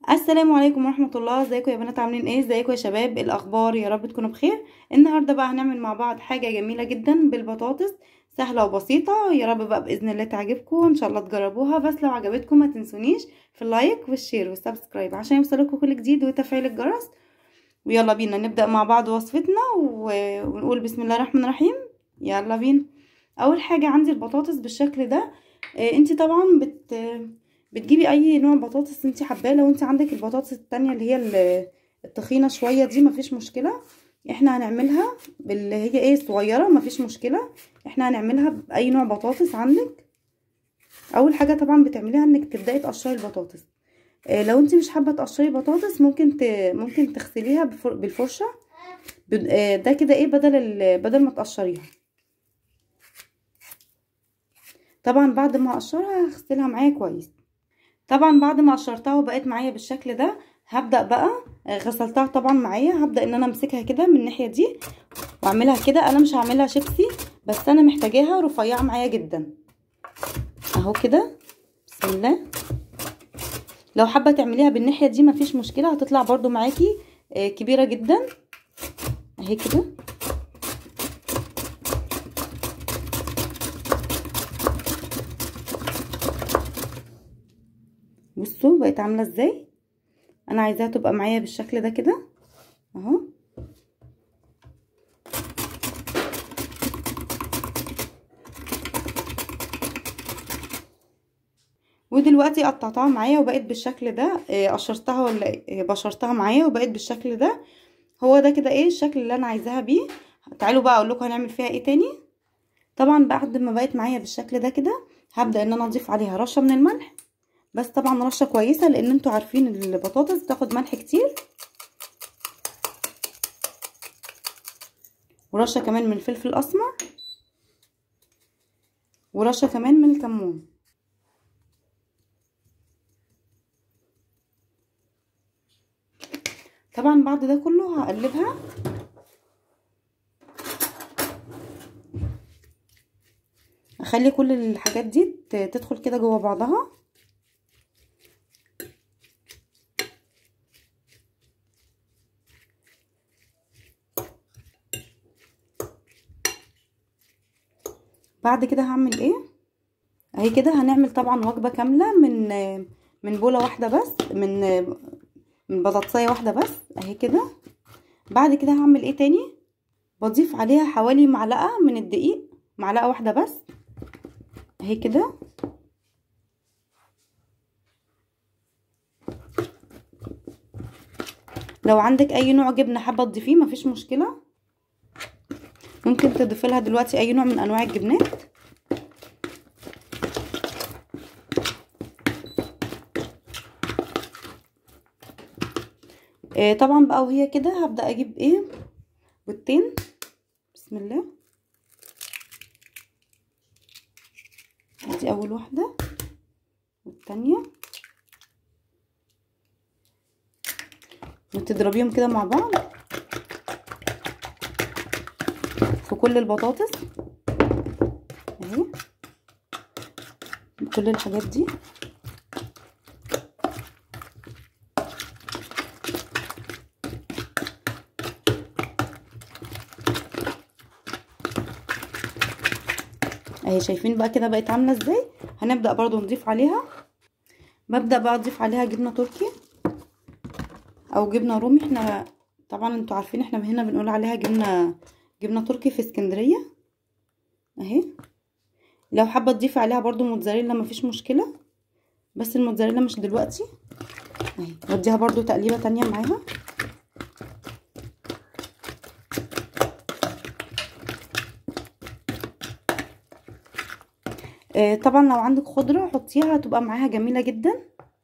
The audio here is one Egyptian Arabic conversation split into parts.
السلام عليكم ورحمة الله ازيكم يا بنات عاملين ايه ازيكم يا شباب إيه الاخبار يا رب تكونوا بخير النهاردة بقى هنعمل مع بعض حاجة جميلة جدا بالبطاطس سهلة وبسيطة يا رب بقى بإذن الله تعجبكم ان شاء الله تجربوها بس لو عجبتكم ما تنسونيش في اللايك والشير والسبسكرايب عشان يوصلكم كل جديد وتفعيل الجرس ويلا بينا نبدأ مع بعض وصفتنا و- ونقول بسم الله الرحمن الرحيم يلا بينا اول حاجة عندي البطاطس بالشكل ده إيه انتي طبعا بت بتجيبي اي نوع بطاطس انت حباه لو انت عندك البطاطس التانية اللي هي ال- التخينة شوية دي مفيش مشكلة احنا هنعملها باللي هي ايه صغيرة مفيش مشكلة احنا هنعملها باي نوع بطاطس عندك اول حاجة طبعا بتعمليها انك تبدأي تقشري البطاطس اه لو انت مش حابة تقشري بطاطس ممكن ت... ممكن تغسليها بفر... بالفرشة ب- اه ده كده ايه بدل ال... بدل ما تقشريها طبعا بعد ما اقشرها هغسلها معايا كويس طبعا بعد ما قشرتها وبقت معايا بالشكل ده هبدأ بقى غسلتها طبعا معايا هبدأ ان انا امسكها كده من الناحية دي واعملها كده انا مش هعملها شيبسي بس انا محتاجاها رفيعة معايا جدا اهو كده بسم الله لو حابة تعمليها بالناحية دي مفيش مشكلة هتطلع برضو معاكي كبيرة جدا اهي كده بصوا بقت عامله ازاي انا عايزاها تبقى معايا بالشكل ده كده اهو ودلوقتي قطعتها معايا وبقت بالشكل ده قشرتها ولا بشرتها معايا وبقت بالشكل ده هو ده كده ايه الشكل اللي انا عايزاها بيه تعالوا بقى اقول لكم هنعمل فيها ايه تاني طبعا بعد ما بقت معايا بالشكل ده كده هبدا ان انا اضيف عليها رشه من الملح بس طبعا رشه كويسه لان انتوا عارفين البطاطس بتاخد ملح كتير ورشه كمان من الفلفل الاسمر ورشه كمان من الكمون طبعا بعد ده كله هقلبها اخلي كل الحاجات دي تدخل كده جوه بعضها بعد كده هعمل ايه اهي كده هنعمل طبعا وجبه كامله من من بوله واحده بس من من بطاطسايه واحده بس اهي كده بعد كده هعمل ايه تاني بضيف عليها حوالي معلقه من الدقيق معلقه واحده بس اهي كده لو عندك اي نوع جبنه حابه تضيفيه مفيش مشكله ممكن تضيفي لها دلوقتي اي نوع من انواع الجبنات آه طبعا بقى وهي كده هبدا اجيب ايه بيضتين بسم الله دي اول واحده والتانية وتضربيهم كده مع بعض في كل البطاطس اهي كل الحاجات دي اهي شايفين بقى كده بقت عامله ازاي هنبدا برضو نضيف عليها ببدا بقى اضيف عليها جبنه تركي او جبنه رومي احنا طبعا انتوا عارفين احنا هنا بنقول عليها جبنه جبنه تركي في اسكندريه اهي لو حابه تضيفي عليها برضو موتزاريلا مفيش مشكله بس الموتزاريلا مش دلوقتي اهي وديها برضو تقليبه تانية معاها آه طبعا لو عندك خضره حطيها هتبقى معاها جميله جدا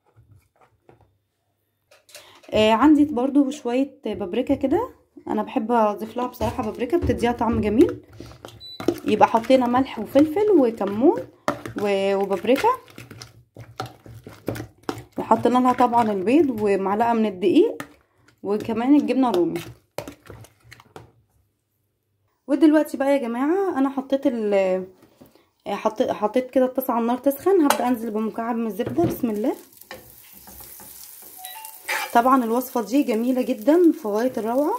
آه عندي برضو شويه بابريكا كده انا بحب اضيف لها بصراحه بابريكا بتديها طعم جميل يبقى حطينا ملح وفلفل وكمون وبابريكا وحطينا لها طبعا البيض ومعلقه من الدقيق وكمان الجبنه الرومي ودلوقتي بقى يا جماعه انا حطيت ال حطيت حطيت كده الطاسه على النار تسخن هبدا انزل بمكعب من الزبده بسم الله طبعا الوصفه دي جميله جدا في غايه الروعه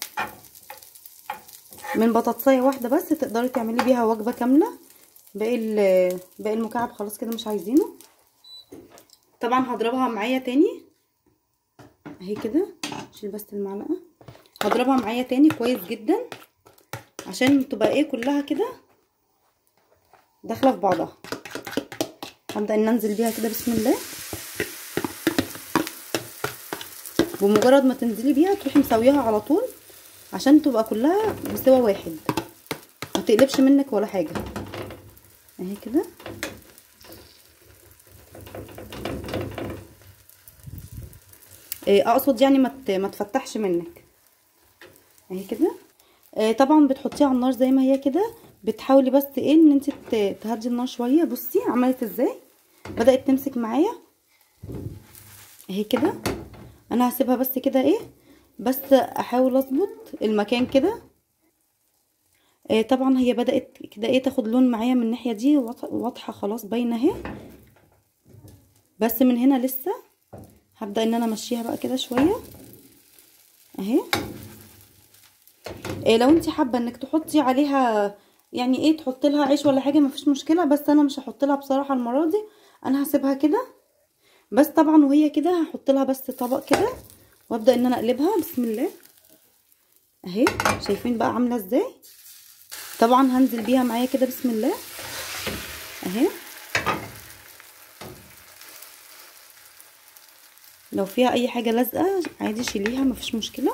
من بطاطسايه واحده بس تقدري تعملي بيها وجبه كامله باقي باقي المكعب خلاص كده مش عايزينه طبعا هضربها معايا تاني اهي كده شيل بس المعلقه هضربها معايا تاني كويس جدا عشان تبقى ايه كلها كده داخله في بعضها هبدا ان انزل بيها كده بسم الله بمجرد ما تنزلي بيها تروحي مسويها على طول عشان تبقى كلها بسوا واحد ما تقلبش منك ولا حاجه اهي كده اقصد يعني ما ما تفتحش منك اهي كده طبعا بتحطيها على النار زي ما هي كده بتحاولي بس ايه ان انت تهدي النار شويه بصي عملت ازاي بدات تمسك معايا اهي كده انا هسيبها بس كده ايه بس احاول اظبط المكان كده آه طبعا هي بدات كده ايه تاخد لون معايا من الناحيه دي واضحه خلاص باينه اهي بس من هنا لسه هبدا ان انا امشيها بقى كده شويه اهي آه لو انت حابه انك تحطي عليها يعني ايه تحط لها عيش ولا حاجه مفيش مشكله بس انا مش هحط لها بصراحه المره دي انا هسيبها كده بس طبعا وهي كده هحط لها بس طبق كده وابدا ان انا اقلبها بسم الله اهي شايفين بقى عامله ازاي طبعا هنزل بيها معايا كده بسم الله اهي لو فيها اي حاجه لازقه عادي شيليها مفيش مشكله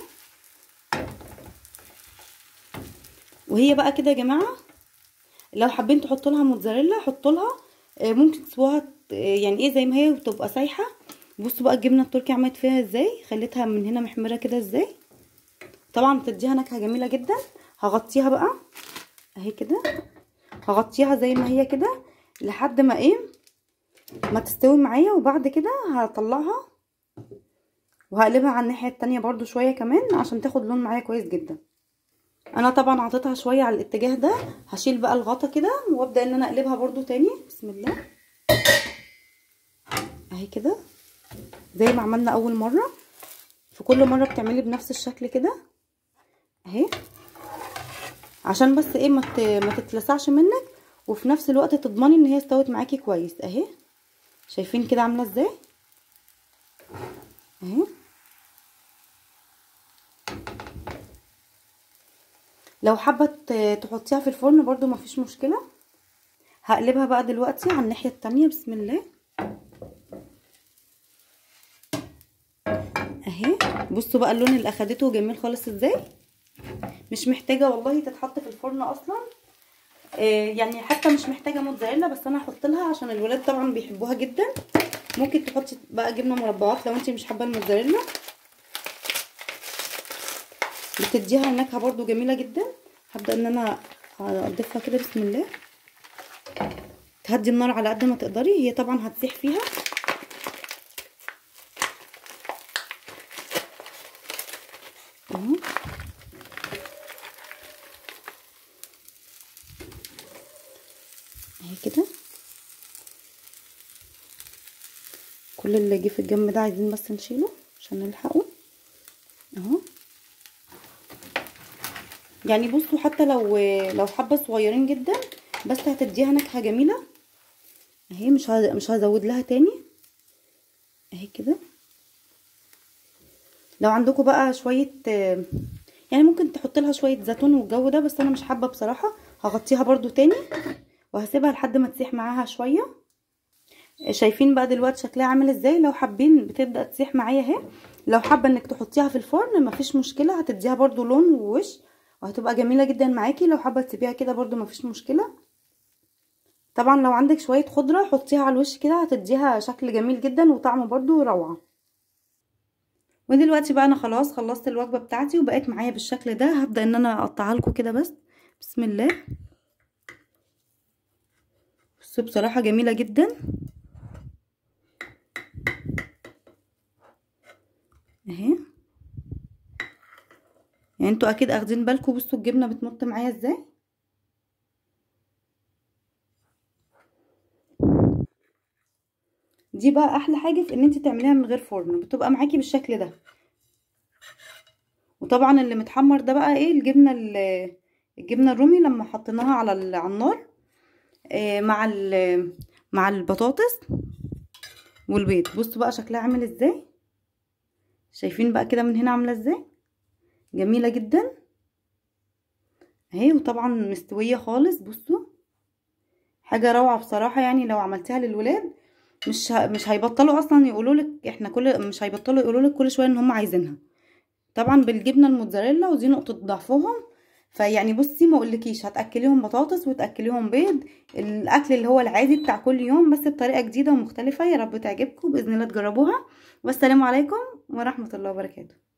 وهي بقى كده يا جماعه لو حابين تحطوا لها موتزاريلا حطوا لها ممكن تسووها يعني ايه زي ما هي وتبقى سايحه بصوا بقى الجبنه التركي عملت فيها ازاي خليتها من هنا محمره كده ازاي طبعا بتديها نكهه جميله جدا هغطيها بقى اهي كده هغطيها زي ما هي كده لحد ما ايه ما تستوي معايا وبعد كده هطلعها وهقلبها على الناحيه التانية برضو شويه كمان عشان تاخد لون معايا كويس جدا انا طبعا عطيتها شويه على الاتجاه ده هشيل بقى الغطا كده وابدا ان انا اقلبها برضو تاني بسم الله اهي كده زي ما عملنا اول مره في كل مره بتعملي بنفس الشكل كده اهي عشان بس ايه ما ما تتلسعش منك وفي نفس الوقت تضمني ان هي استوت معاكي كويس اهي شايفين كده عامله ازاي اهي لو حابه تحطيها في الفرن برضو مفيش مشكله هقلبها بقى دلوقتي على الناحيه التانية بسم الله اهي بصوا بقى اللون اللي اخدته جميل خالص ازاي مش محتاجه والله تتحط في الفرن اصلا آه يعني حتى مش محتاجه موتزاريلا بس انا هحط لها عشان الولاد طبعا بيحبوها جدا ممكن تحطي بقى جبنه مربعات لو انت مش حابه الموتزاريلا بتديها نكهه برده جميله جدا هبدا ان انا اضيفها كده بسم الله تهدي النار على قد ما تقدري هي طبعا هتسيح فيها اهو اهي كده كل اللي جه في الجنب ده عايزين بس نشيله عشان نلحقه اهو يعني بصوا حتى لو لو حبه صغيرين جدا بس هتديها نكهه جميله اهي مش مش هزود لها تاني اهي كده لو عندكم بقى شويه يعني ممكن تحط لها شويه زيتون والجو ده بس انا مش حابه بصراحه هغطيها برده تاني وهسيبها لحد ما تسيح معاها شويه شايفين بقى دلوقتي شكلها عامل ازاي لو حابين بتبدا تسيح معايا اهي لو حابه انك تحطيها في الفرن مفيش مشكله هتديها برده لون ووش وهتبقى جميله جدا معاكي لو حابه تسيبيها كده برده مفيش مشكله طبعا لو عندك شويه خضره حطيها على الوش كده هتديها شكل جميل جدا وطعم برده روعه ودلوقتي بقى انا خلاص خلصت الوجبه بتاعتي وبقت معايا بالشكل ده هبدا ان انا اقطعها لكم كده بس بسم الله بصوا بصراحه جميله جدا اهي يعني انتوا اكيد اخدين بالكم بصوا الجبنه بتمط معايا ازاي دي بقى احلى حاجه في ان انت تعمليها من غير فرن بتبقى معاكي بالشكل ده وطبعا اللي متحمر ده بقى ايه الجبنه الجبنه الرومي لما حطيناها على على النار إيه مع مع البطاطس والبيض بصوا بقى شكلها عامل ازاي شايفين بقى كده من هنا عامله ازاي جميله جدا اهي وطبعا مستويه خالص بصوا حاجه روعه بصراحه يعني لو عملتيها للولاد مش ه... مش هيبطلوا اصلا يقولوا لك احنا كل مش هيبطلوا يقولوا لك كل شويه ان هم عايزينها طبعا بالجبنه الموتزاريلا ودي نقطه ضعفهم فيعني بصي ما اقولكيش هتاكليهم بطاطس وتاكليهم بيض الاكل اللي هو العادي بتاع كل يوم بس بطريقه جديده ومختلفه يا رب تعجبكم باذن الله تجربوها والسلام عليكم ورحمه الله وبركاته